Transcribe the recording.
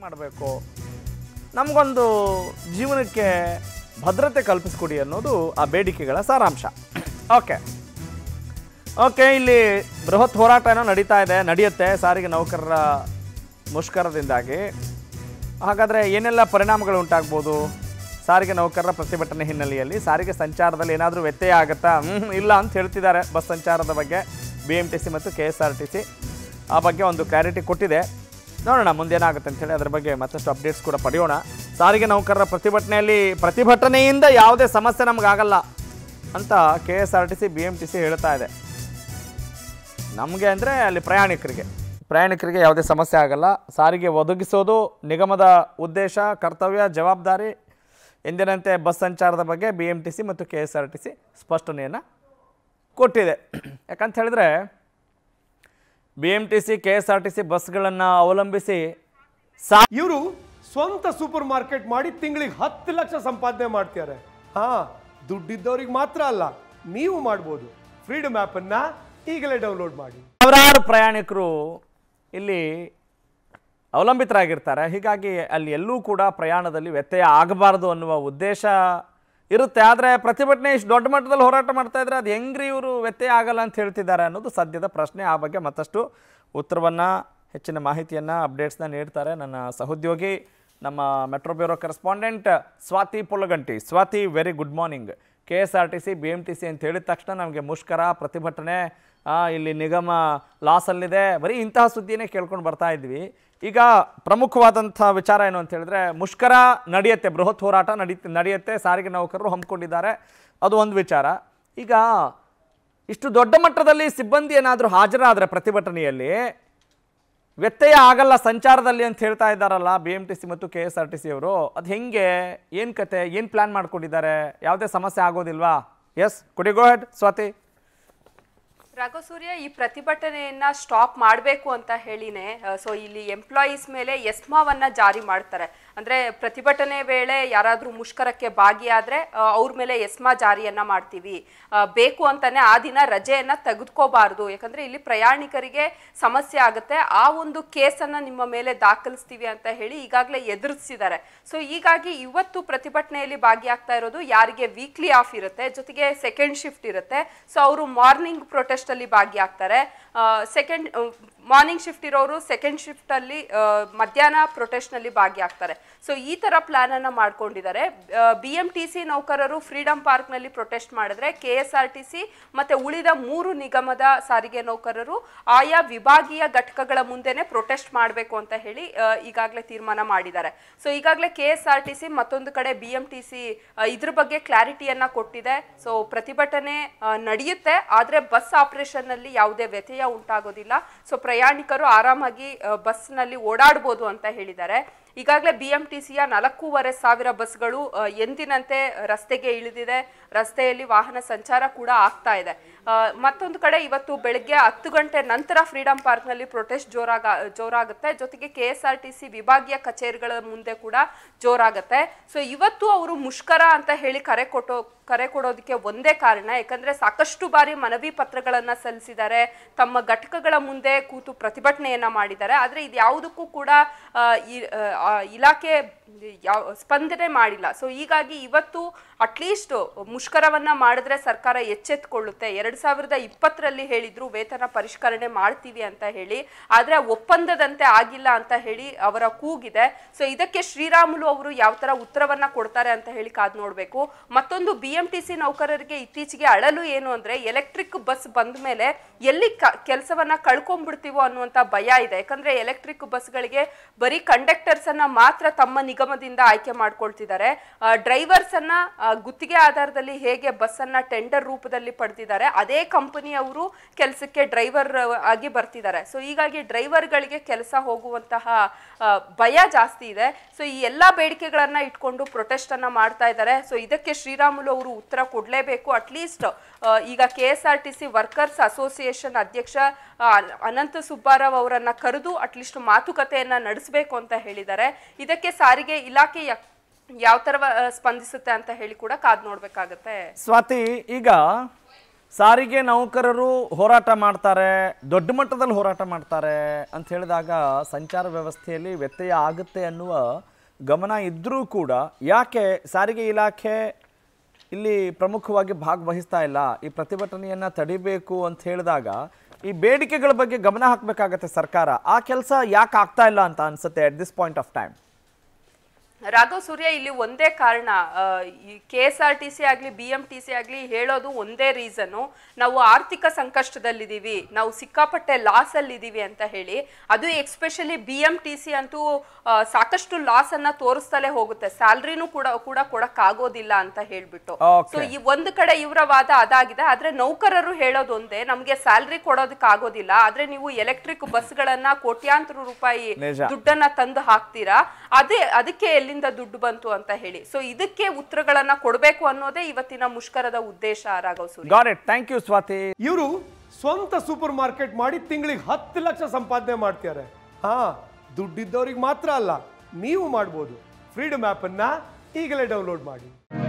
ಮಾಡಬೇಕು ನಮಗೊಂದು ಜೀವನಕ್ಕೆ ಭದ್ರತೆ ಕಲ್ಪಿಸ್ಕೊಡಿ ಅನ್ನೋದು ಆ ಬೇಡಿಕೆಗಳ ಸಾರಾಂಶ ಓಕೆ ಓಕೆ ಇಲ್ಲಿ ಬೃಹತ್ ಹೋರಾಟ ಏನೋ ನಡೀತಾ ಇದೆ ನಡೆಯುತ್ತೆ ಸಾರಿಗೆ ನೌಕರರ ಮುಷ್ಕರದಿಂದಾಗಿ ಹಾಗಾದರೆ ಏನೆಲ್ಲ ಪರಿಣಾಮಗಳು ಉಂಟಾಗ್ಬೋದು ಸಾರಿಗೆ ನೌಕರರ ಪ್ರತಿಭಟನೆ ಹಿನ್ನೆಲೆಯಲ್ಲಿ ಸಾರಿಗೆ ಸಂಚಾರದಲ್ಲಿ ಏನಾದರೂ ವ್ಯತ್ಯಯ ಆಗುತ್ತಾ ಹ್ಮ್, ಇಲ್ಲ ಅಂತ ಹೇಳ್ತಿದ್ದಾರೆ ಬಸ್ ಸಂಚಾರದ ಬಗ್ಗೆ ಬಿ ಎಮ್ ಟಿ ಸಿ ಮತ್ತು K S R T C ಆ ಬಗ್ಗೆ ಒಂದು ಕ್ಲಾರಿಟಿ ಕೊಟ್ಟಿದೆ ನೋಡೋಣ ಮುಂದೇನಾಗುತ್ತೆ ಅಂತೇಳಿ ಅದ್ರ ಬಗ್ಗೆ ಮತ್ತಷ್ಟು ಅಪ್ಡೇಟ್ಸ್ ಕೂಡ ಪಡೆಯೋಣ ಸಾರಿಗೆ ನೌಕರರ ಪ್ರತಿಭಟನೆಯಲ್ಲಿ ಪ್ರತಿಭಟನೆಯಿಂದ ಯಾವುದೇ ಸಮಸ್ಯೆ ನಮಗಾಗಲ್ಲ ಅಂತ K S R T C B M T C ಹೇಳ್ತಾ ಇದೆ ನಮಗೆ ಅಂದರೆ ಅಲ್ಲಿ ಪ್ರಯಾಣಿಕರಿಗೆ ಪ್ರಯಾಣಿಕರಿಗೆ ಯಾವುದೇ ಸಮಸ್ಯೆ ಆಗಲ್ಲ ಸಾರಿಗೆ ಒದಗಿಸೋದು ನಿಗಮದ ಉದ್ದೇಶ ಕರ್ತವ್ಯ ಜವಾಬ್ದಾರಿ ಎಂದಿನಂತೆ ಬಸ್ ಸಂಚಾರದ ಬಗ್ಗೆ ಬಿ ಎಮ್ ಟಿ ಸಿ ಮತ್ತು K S R T C ಸ್ಪಷ್ಟನೆಯನ್ನು ಕೊಟ್ಟಿದೆ ಯಾಕಂತ ಹೇಳಿದ್ರೆ B M T C K S R T C ಬಸ್ಗಳನ್ನು ಅವಲಂಬಿಸಿ ಸಾ ಇವರು ಸ್ವಂತ ಸೂಪರ್ ಮಾರ್ಕೆಟ್ ಮಾಡಿ ತಿಂಗಳಿಗೆ ಹತ್ತು ಲಕ್ಷ ಸಂಪಾದನೆ ಮಾಡ್ತಿದ್ದಾರೆ ಹಾ ದುಡ್ಡಿದ್ದವ್ರಿಗೆ ಮಾತ್ರ ಅಲ್ಲ ನೀವು ಮಾಡ್ಬೋದು ಫ್ರೀಡಮ್ ಅನ್ನ ಈಗಲೇ ಡೌನ್ಲೋಡ್ ಮಾಡಿ ಸಾವಿರಾರು ಪ್ರಯಾಣಿಕರು ಇಲ್ಲಿ ಅವಲಂಬಿತರಾಗಿರ್ತಾರೆ ಹೀಗಾಗಿ ಅಲ್ಲಿ ಎಲ್ಲೂ ಕೂಡ ಪ್ರಯಾಣದಲ್ಲಿ ವ್ಯತ್ಯಯ ಆಗಬಾರ್ದು ಅನ್ನುವ ಉದ್ದೇಶ ಇರುತ್ತೆ ಆದರೆ ಪ್ರತಿಭಟನೆ ಇಷ್ಟು ದೊಡ್ಡ ಮಟ್ಟದಲ್ಲಿ ಹೋರಾಟ ಮಾಡ್ತಾ ಇದ್ರೆ ಅದು ಹೆಂಗ್ರಿ ಇವರು ವ್ಯತ್ಯಯ ಆಗಲ್ಲ ಅಂತ ಹೇಳ್ತಿದ್ದಾರೆ ಅನ್ನೋದು ಸದ್ಯದ ಪ್ರಶ್ನೆ ಆ ಬಗ್ಗೆ ಮತ್ತಷ್ಟು ಉತ್ತರವನ್ನು ಹೆಚ್ಚಿನ ಮಾಹಿತಿಯನ್ನು ಅಪ್ಡೇಟ್ಸ್ನ ನೀಡ್ತಾರೆ ನನ್ನ ಸಹೋದ್ಯೋಗಿ ನಮ್ಮ metro bureau correspondent Swathi Pullaganti Swathi very good morning K S R T C B M T C ಅಂತ ಹೇಳಿದ ತಕ್ಷಣ ನಮಗೆ ಮುಷ್ಕರ ಪ್ರತಿಭಟನೆ ಆ, ಇಲ್ಲಿ ನಿಗಮ ಲಾಸಲ್ಲಿದೆ ಬರೀ ಇಂತಹ ಸುದ್ದಿನೇ ಕೇಳ್ಕೊಂಡು ಬರ್ತಾ ಇದ್ವಿ ಈಗ ಪ್ರಮುಖವಾದಂಥ ವಿಚಾರ ಏನು ಅಂತ ಹೇಳಿದ್ರೆ ಮುಷ್ಕರ ನಡೆಯುತ್ತೆ ಬೃಹತ್ ಹೋರಾಟ ನಡಿ ನಡೆಯುತ್ತೆ ಸಾರಿಗೆ ನೌಕರರು ಹಮ್ಮಿಕೊಂಡಿದ್ದಾರೆ ಅದು ಒಂದು ವಿಚಾರ ಈಗ ಇಷ್ಟು ದೊಡ್ಡ ಮಟ್ಟದಲ್ಲಿ ಸಿಬ್ಬಂದಿ ಏನಾದರೂ ಹಾಜರಾದರೆ ಪ್ರತಿಭಟನೆಯಲ್ಲಿ ವ್ಯತ್ಯಯ ಆಗಲ್ಲ ಸಂಚಾರದಲ್ಲಿ ಅಂತ ಹೇಳ್ತಾ ಇದ್ದಾರಲ್ಲ ಬಿ ಎಮ್ ಟಿ ಸಿ ಮತ್ತು K S R T C ಅವರು ಅದು ಹೆಂಗೆ ಏನು ಕತೆ ಏನು ಪ್ಲ್ಯಾನ್ ಮಾಡ್ಕೊಂಡಿದ್ದಾರೆ ಯಾವುದೇ ಸಮಸ್ಯೆ ಆಗೋದಿಲ್ವಾ ಎಸ್ ಕುಡಿ ಗೋ ಹೆಡ್ ಸ್ವಾತಿ ರಾಘವ್ ಸೂರ್ಯ ಈ ಪ್ರತಿಭಟನೆಯನ್ನ ಸ್ಟಾಪ್ ಮಾಡಬೇಕು ಅಂತ ಹೇಳಿನೇ ಸೊ ಇಲ್ಲಿ ಎಂಪ್ಲಾಯೀಸ್ ಮೇಲೆ ಎಸ್ಮಾವನ್ನ ಜಾರಿ ಮಾಡ್ತಾರೆ ಅಂದ್ರೆ ಪ್ರತಿಭಟನೆ ವೇಳೆ ಯಾರಾದ್ರೂ ಮುಷ್ಕರಕ್ಕೆ ಭಾಗಿಯಾದ್ರೆ ಆ, ಅವ್ರ ಮೇಲೆ ಎಸ್ಮಾ ಜಾರಿಯನ್ನ ಮಾಡ್ತೀವಿ ಆ, ಬೇಕು ಅಂತಾನೆ ಆ ದಿನ ರಜೆಯನ್ನ ತೆಗೆದುಕೋಬಾರ್ದು ಯಾಕಂದ್ರೆ ಇಲ್ಲಿ ಪ್ರಯಾಣಿಕರಿಗೆ ಸಮಸ್ಯೆ ಆಗುತ್ತೆ ಆ ಒಂದು ಕೇಸನ್ನ ನಿಮ್ಮ ಮೇಲೆ ದಾಖಲಿಸ್ತೀವಿ ಅಂತ ಹೇಳಿ ಈಗಾಗಲೇ ಎದುರಿಸಿದ್ದಾರೆ ಸೊ ಹೀಗಾಗಿ ಇವತ್ತು ಪ್ರತಿಭಟನೆಯಲ್ಲಿ ಭಾಗಿಯಾಗ್ತಾ ಇರೋದು ಯಾರಿಗೆ ವೀಕ್ಲಿ ಆಫ್ ಇರುತ್ತೆ ಜೊತೆಗೆ ಸೆಕೆಂಡ್ ಶಿಫ್ಟ್ ಇರುತ್ತೆ ಸೊ ಅವರು ಮಾರ್ನಿಂಗ್ ಪ್ರೊಟೆಸ್ಟ್ ಅಲ್ಲಿ ಭಾಗಿಯಾಗ್ತಾರೆ ಸೆಕೆಂಡ್ ಮಾರ್ನಿಂಗ್ ಶಿಫ್ಟ್ ಇರೋರು ಸೆಕೆಂಡ್ ಶಿಫ್ಟ್ ಅಲ್ಲಿ ಆ, ಮಧ್ಯಾಹ್ನ ಪ್ರೊಟೆಸ್ಟ್ ನಲ್ಲಿ ಭಾಗಿಯಾಗ್ತಾರೆ ಸೊ ಈ ತರ ಪ್ಲಾನ್ ಅನ್ನ ಮಾಡ್ಕೊಂಡಿದ್ದಾರೆ ಬಿ ಎಂ ಟಿ ಸಿ ನೌಕರರು ಫ್ರೀಡಂ ಪಾರ್ಕ್ ನಲ್ಲಿ ಪ್ರೊಟೆಸ್ಟ್ ಮಾಡಿದ್ರೆ K S R T C ಮತ್ತೆ ಉಳಿದ ಮೂರು ನಿಗಮದ ಸಾರಿಗೆ ನೌಕರರು ಆಯಾ ವಿಭಾಗೀಯ ಘಟಕಗಳ ಮುಂದೆನೆ ಪ್ರೊಟೆಸ್ಟ್ ಮಾಡಬೇಕು ಅಂತ ಹೇಳಿ ಈಗಾಗಲೇ ತೀರ್ಮಾನ ಮಾಡಿದ್ದಾರೆ ಸೊ ಈಗಾಗಲೇ K S R T C ಮತ್ತೊಂದು ಕಡೆ ಬಿ ಎಂ ಟಿ ಸಿ ಇದ್ರ ಬಗ್ಗೆ ಕ್ಲಾರಿಟಿಯನ್ನ ಕೊಟ್ಟಿದೆ ಸೊ ಪ್ರತಿಭಟನೆ ಆ, ನಡೆಯುತ್ತೆ ಆದ್ರೆ ಬಸ್ ಆಪರೇಷನ್ ನಲ್ಲಿ ಯಾವುದೇ ವ್ಯತ್ಯಯ ಉಂಟಾಗೋದಿಲ್ಲ ಸೊ ಪ್ರಯಾಣಿಕರು ಆರಾಮಾಗಿ ಆ, ಬಸ್ನಲ್ಲಿ ಓಡಾಡ್ಬೋದು ಅಂತ ಹೇಳಿದ್ದಾರೆ ಈಗಾಗಲೇ ಬಿ ಎಂ ಟಿ ಸಿಯ ನಾಲ್ಕೂವರೆ ಸಾವಿರ ಬಸ್ಗಳು ಆ, ಎಂದಿನಂತೆ ರಸ್ತೆಗೆ ಇಳಿದಿದೆ ರಸ್ತೆಯಲ್ಲಿ ವಾಹನ ಸಂಚಾರ ಕೂಡ ಆಗ್ತಾ ಇದೆ ಆ, ಮತ್ತೊಂದು ಕಡೆ ಇವತ್ತು ಬೆಳಗ್ಗೆ ಹತ್ತು ಗಂಟೆ ನಂತರ ಫ್ರೀಡಂ ಪಾರ್ಕ್ನಲ್ಲಿ ಪ್ರೊಟೆಸ್ಟ್ ಜೋರಾಗ ಜೋರಾಗುತ್ತೆ ಜೊತೆಗೆ K S R T C ವಿಭಾಗೀಯ ಕಚೇರಿಗಳ ಮುಂದೆ ಕೂಡ ಜೋರಾಗುತ್ತೆ ಸೊ ಇವತ್ತು ಅವರು ಮುಷ್ಕರ ಅಂತ ಹೇಳಿ ಕರೆ ಕೊಟ್ಟೋ ಕರೆ ಕೊಡೋದಕ್ಕೆ ಒಂದೇ ಕಾರಣ ಯಾಕಂದ್ರೆ ಸಾಕಷ್ಟು ಬಾರಿ ಮನವಿ ಪತ್ರಗಳನ್ನ ಸಲ್ಲಿಸಿದ್ದಾರೆ ತಮ್ಮ ಘಟಕಗಳ ಮುಂದೆ ಕೂತು ಪ್ರತಿಭಟನೆಯನ್ನ ಮಾಡಿದ್ದಾರೆ ಆದ್ರೆ ಇದು ಯಾವುದಕ್ಕೂ ಕೂಡ ಆ, ಈ- ಆ, ಇಲಾಖೆ ಯಾವ ಸ್ಪಂದನೆ ಮಾಡಿಲ್ಲ ಸೊ ಹೀಗಾಗಿ ಇವತ್ತು ಅಟ್ಲೀಸ್ಟ್ ಮುಷ್ಕರವನ್ನ ಮಾಡಿದ್ರೆ ಸರ್ಕಾರ ಎಚ್ಚೆತ್ತುಕೊಳ್ಳುತ್ತೆ ಎರಡ್ ಸಾವಿರದ ಇಪ್ಪತ್ತರಲ್ಲಿ ಹೇಳಿದ್ರು ವೇತನ ಪರಿಷ್ಕರಣೆ ಮಾಡ್ತೀವಿ ಅಂತ ಹೇಳಿ ಆದ್ರೆ ಒಪ್ಪಂದದಂತೆ ಆಗಿಲ್ಲ ಅಂತ ಹೇಳಿ ಅವರ ಕೂಗಿದೆ ಸೊ ಇದಕ್ಕೆ ಶ್ರೀರಾಮುಲು ಅವರು ಯಾವ ತರ ಉತ್ತರವನ್ನ ಕೊಡ್ತಾರೆ ಅಂತ ಹೇಳಿ ಕಾದ್ ನೋಡ್ಬೇಕು ಮತ್ತೊಂದು ಬಿ ಎಂ ಟಿ ಸಿ ನೌಕರರಿಗೆ ಇತ್ತೀಚೆಗೆ ಅಳಲು ಏನು ಅಂದ್ರೆ ಎಲೆಕ್ಟ್ರಿಕ್ ಬಸ್ ಬಂದ ಮೇಲೆ ಎಲ್ಲಿ ಕೆಲಸವನ್ನ ಕಳ್ಕೊಂಡ್ಬಿಡ್ತೀವೋ ಅನ್ನುವಂತ ಭಯ ಇದೆ ಯಾಕಂದ್ರೆ ಎಲೆಕ್ಟ್ರಿಕ್ ಬಸ್ಗಳಿಗೆ ಬರೀ ಕಂಡಕ್ಟರ್ಸ್ ಅನ್ನ ಮಾತ್ರ ತಮ್ಮ ನಿಗಮದಿಂದ ಆಯ್ಕೆ ಮಾಡ್ಕೊಳ್ತಿದ್ದಾರೆ ಡ್ರೈವರ್ಸ್ ಅನ್ನ ಆ, ಗುತ್ತಿಗೆ ಆಧಾರದಲ್ಲಿ ಹೇಗೆ ಬಸ್ ಅನ್ನ ಟೆಂಡರ್ ರೂಪದಲ್ಲಿ ಪಡೆದಿದ್ದಾರೆ ಅದೇ ಕಂಪನಿಯವರು ಕೆಲಸಕ್ಕೆ ಡ್ರೈವರ್ ಆಗಿ ಬರ್ತಿದ್ದಾರೆ ಸೊ ಹೀಗಾಗಿ ಡ್ರೈವರ್ಗಳಿಗೆ ಕೆಲಸ ಹೋಗುವಂತಹ ಆ, ಭಯ ಜಾಸ್ತಿ ಇದೆ ಸೊ ಈ ಎಲ್ಲಾ ಬೇಡಿಕೆಗಳನ್ನ ಇಟ್ಕೊಂಡು ಪ್ರೊಟೆಸ್ಟ್ ಅನ್ನ ಮಾಡ್ತಾ ಇದ್ದಾರೆ ಸೊ ಇದಕ್ಕೆ ಶ್ರೀರಾಮುಲು ಅವರು ಉತ್ತರ ಕೊಡಲೇಬೇಕು ಅಟ್ಲೀಸ್ಟ್ ಈಗ K S R T C workers association ಅಧ್ಯಕ್ಷ ಆ, ಅನಂತ ಸುಬ್ಬಾರಾವ್ ಅವರನ್ನ ಕರೆದು ಅಟ್ಲೀಸ್ಟ್ ಮಾತುಕತೆಯನ್ನ ನಡೆಸಬೇಕು ಅಂತ ಹೇಳಿದ್ದಾರೆ ಇದಕ್ಕೆ ಸಾರಿಗೆ ಇಲಾಖೆ ಯಾವ ತರ ಸ್ಪಂದಿಸುತ್ತೆ ಅಂತ ಹೇಳಿ ಕೂಡ ಕಾದ್ ನೋಡ್ಬೇಕಾಗತ್ತೆ ಸ್ವಾತಿ ಈಗ ಸಾರಿಗೆ ನೌಕರರು ಹೋರಾಟ ಮಾಡ್ತಾರೆ ದೊಡ್ಡ ಮಟ್ಟದಲ್ಲಿ ಹೋರಾಟ ಮಾಡ್ತಾರೆ ಅಂತ ಹೇಳಿದಾಗ ಸಂಚಾರ ವ್ಯವಸ್ಥೆಯಲ್ಲಿ ವ್ಯತ್ಯಯ ಆಗುತ್ತೆ ಅನ್ನುವ ಗಮನ ಇದ್ದರೂ ಕೂಡ ಯಾಕೆ ಸಾರಿಗೆ ಇಲಾಖೆ ಇಲ್ಲಿ ಪ್ರಮುಖವಾಗಿ ಭಾಗವಹಿಸ್ತಾ ಇಲ್ಲ ಈ ಪ್ರತಿಭಟನೆಯನ್ನ ತಡಿಬೇಕು ಅಂತ ಹೇಳಿದಾಗ ಈ ಬೇಡಿಕೆಗಳ ಬಗ್ಗೆ ಗಮನ ಹಾಕಬೇಕಾಗತ್ತೆ ಸರ್ಕಾರ ಆ ಕೆಲಸ ಯಾಕೆ ಆಗ್ತಾ ಇಲ್ಲ ಅಂತ ಅನ್ಸುತ್ತೆ at this point of time Raghav Surya ಇಲ್ಲಿ ಒಂದೇ ಕಾರಣ ಆ, ಈ K S R T C ಆಗಲಿ ಬಿ ಎಂ ಟಿ ಸಿ ಆಗಲಿ ಹೇಳೋದು ಒಂದೇ ರೀಸನ್ನು ನಾವು ಆರ್ಥಿಕ ಸಂಕಷ್ಟದಲ್ಲಿದ್ದೀವಿ ನಾವು ಸಿಕ್ಕಾಪಟ್ಟೆ ಲಾಸ್ ಅಲ್ಲಿ ಇದ್ದೀವಿ ಅಂತ ಹೇಳಿ ಅದು especially B M T C ಅಂತೂ ಆ, ಸಾಕಷ್ಟು ಲಾಸ್ ಅನ್ನ ತೋರಿಸ್ತಲೇ ಹೋಗುತ್ತೆ ಸ್ಯಾಲ್ರಿನೂ ಕೂಡ ಕೂಡ ಕೊಡಕ್ಕಾಗೋದಿಲ್ಲ ಅಂತ ಹೇಳ್ಬಿಟ್ಟು Okay. ಸೊ ಈ ಒಂದು ಕಡೆ ಇವರ ವಾದ ಅದಾಗಿದೆ ಆದ್ರೆ ನೌಕರರು ಹೇಳೋದು ಒಂದೇ ನಮ್ಗೆ ಸ್ಯಾಲ್ರಿ ಕೊಡೋದಕ್ಕೆ ಆಗೋದಿಲ್ಲ ಆದ್ರೆ ನೀವು ಎಲೆಕ್ಟ್ರಿಕ್ ಬಸ್ಗಳನ್ನ ಕೋಟ್ಯಾಂತರ ರೂಪಾಯಿ ನಿಜ. ದುಡ್ಡನ್ನ ತಂದು ಹಾಕ್ತೀರಾ ಅದೇ ಅದಕ್ಕೆ ಎಲ್ಲಿಂದ ದುಡ್ಡು ಬಂತು ಅಂತ ಹೇಳಿ ಸೊ ಇದಕ್ಕೆ ಉತ್ತರಗಳನ್ನ ಕೊಡಬೇಕು ಅನ್ನೋದೇ ಇವತ್ತಿನ ಮುಷ್ಕರದ ಉದ್ದೇಶ Raghav Suri got it thank you Swathi ಇವರು ಸ್ವಂತ ಸೂಪರ್ ಮಾರ್ಕೆಟ್ ಮಾಡಿ ತಿಂಗಳಿಗೆ ಹತ್ತು ಲಕ್ಷ ಸಂಪಾದನೆ ಮಾಡ್ತಾರೆ ಹಾ ದುಡ್ಡಿದ್ದವ್ರಿಗೆ ಮಾತ್ರ ಅಲ್ಲ ನೀವು ಮಾಡ್ಬೋದು ಫ್ರೀಡಮ್ ಆ್ಯಪನ್ನು ಈಗಲೇ ಡೌನ್ಲೋಡ್ ಮಾಡಿ